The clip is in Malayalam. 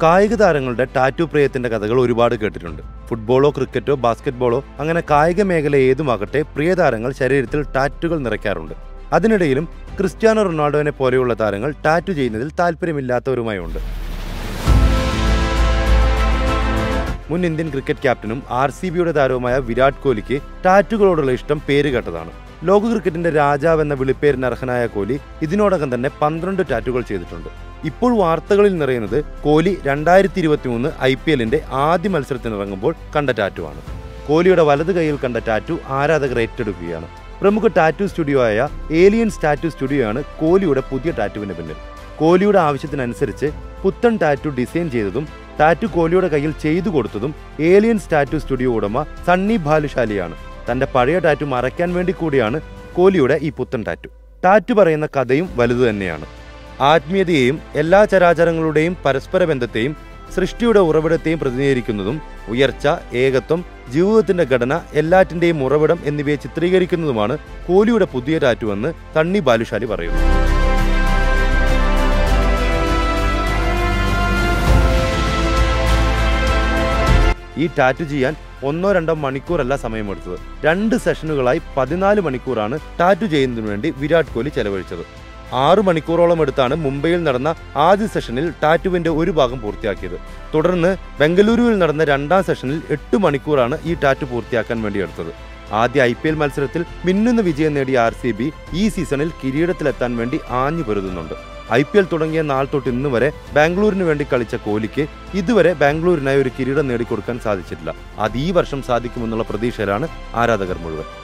കായിക താരങ്ങളുടെ ടാറ്റു പ്രിയത്തിന്റെ കഥകൾ ഒരുപാട് കേട്ടിട്ടുണ്ട് ഫുട്ബോളോ ക്രിക്കറ്റോ ബാസ്കറ്റ്ബോളോ അങ്ങനെ കായിക മേഖല ഏതുമാകട്ടെ പ്രിയ താരങ്ങൾ ശരീരത്തിൽ ടാറ്റുകൾ നിറയ്ക്കാറുണ്ട് അതിനിടയിലും ക്രിസ്ത്യാനോ റൊണാൾഡോനെ പോലെയുള്ള താരങ്ങൾ ടാറ്റു ചെയ്യുന്നതിൽ താല്പര്യമില്ലാത്തവരുമായുണ്ട് മുൻ ഇന്ത്യൻ ക്രിക്കറ്റ് ക്യാപ്റ്റനും ആർ സി ബിയുടെ താരവുമായ വിരാട് കോഹ്ലിക്ക് ടാറ്റുകളോടുള്ള ഇഷ്ടം പേരുകേട്ടതാണ് ലോക ക്രിക്കറ്റിന്റെ രാജാവ് എന്ന വിളിപ്പേരിന് അർഹനായ കോഹ്ലി ഇതിനോടകം തന്നെ പന്ത്രണ്ട് ടാറ്റുകൾ ചെയ്തിട്ടുണ്ട് ഇപ്പോൾ വാർത്തകളിൽ നിറയുന്നത് കോഹ്ലി രണ്ടായിരത്തി ഇരുപത്തി മൂന്ന് ഐ പി എല്ലിന്റെ ആദ്യ മത്സരത്തിനിറങ്ങുമ്പോൾ കണ്ട ടാറ്റുവാണ് കോഹ്ലിയുടെ വലത് കൈയിൽ കണ്ട ടാറ്റു ആരാധകർ ഏറ്റെടുക്കുകയാണ് പ്രമുഖ ടാറ്റു സ്റ്റുഡിയോ ആയ ഏലിയൻസ് ടാറ്റു സ്റ്റുഡിയോയാണ് കോഹ്ലിയുടെ പുതിയ ടാറ്റുവിന് പിന്നിൽ കോഹ്ലിയുടെ ആവശ്യത്തിനനുസരിച്ച് പുത്തൻ ടാറ്റു ഡിസൈൻ ചെയ്തതും ടാറ്റു കോഹ്ലിയുടെ കയ്യിൽ ചെയ്തു കൊടുത്തതും ഏലിയൻസ് ടാറ്റു സ്റ്റുഡിയോ ഉടമ സണ്ണി ഭാലുശാലിയാണ് തന്റെ പഴയ ടാറ്റു മറയ്ക്കാൻ വേണ്ടി കൂടിയാണ് കോഹ്ലിയുടെ ഈ പുത്തൻ ടാറ്റു ടാറ്റു പറയുന്ന കഥയും വലുതു തന്നെയാണ് ആത്മീയതയെയും എല്ലാ ചരാചരങ്ങളുടെയും പരസ്പര ബന്ധത്തെയും സൃഷ്ടിയുടെ ഉറവിടത്തെയും പ്രതിനിധീകരിക്കുന്നതും ഉയർച്ച ഏകത്വം ജീവിതത്തിന്റെ ഘടന എല്ലാറ്റിന്റെയും ഉറവിടം എന്നിവയെ ചിത്രീകരിക്കുന്നതുമാണ് കോഹ്ലിയുടെ പുതിയ ടാറ്റു എന്ന് തണ്ണി ബാലുശാലി പറയുന്നു ഈ ടാറ്റു ചെയ്യാൻ ഒന്നോ രണ്ടോ മണിക്കൂറല്ല സമയമെടുത്തത് രണ്ട് സെഷനുകളായി പതിനാല് മണിക്കൂറാണ് ടാറ്റു ചെയ്യുന്നതിനു വേണ്ടി വിരാട് കോഹ്ലി ചെലവഴിച്ചത് ആറു മണിക്കൂറോളം എടുത്താണ് മുംബൈയിൽ നടന്ന ആദ്യ സെഷനിൽ ടാറ്റുവിന്റെ ഒരു ഭാഗം പൂർത്തിയാക്കിയത് തുടർന്ന് ബംഗളൂരുവിൽ നടന്ന രണ്ടാം സെഷനിൽ എട്ട് മണിക്കൂറാണ് ഈ ടാറ്റു പൂർത്തിയാക്കാൻ വേണ്ടി എടുത്തത് ആദ്യ ഐ പി എൽ മത്സരത്തിൽ മിന്നുന്ന വിജയം നേടിയ ആർ സി ബി ഈ സീസണിൽ കിരീടത്തിലെത്താൻ വേണ്ടി ആഞ്ഞു പൊരുതുന്നുണ്ട് ഐ പി എൽ തുടങ്ങിയ നാൾ തൊട്ട് ഇന്ന് വരെ ബാംഗ്ലൂരിന് വേണ്ടി കളിച്ച കോഹ്ലിക്ക് ഇതുവരെ ബാംഗ്ലൂരിനായി ഒരു കിരീടം നേടിക്കൊടുക്കാൻ സാധിച്ചിട്ടില്ല അത് ഈ വർഷം സാധിക്കുമെന്നുള്ള പ്രതീക്ഷയിലാണ് ആരാധകർ മുഴുവൻ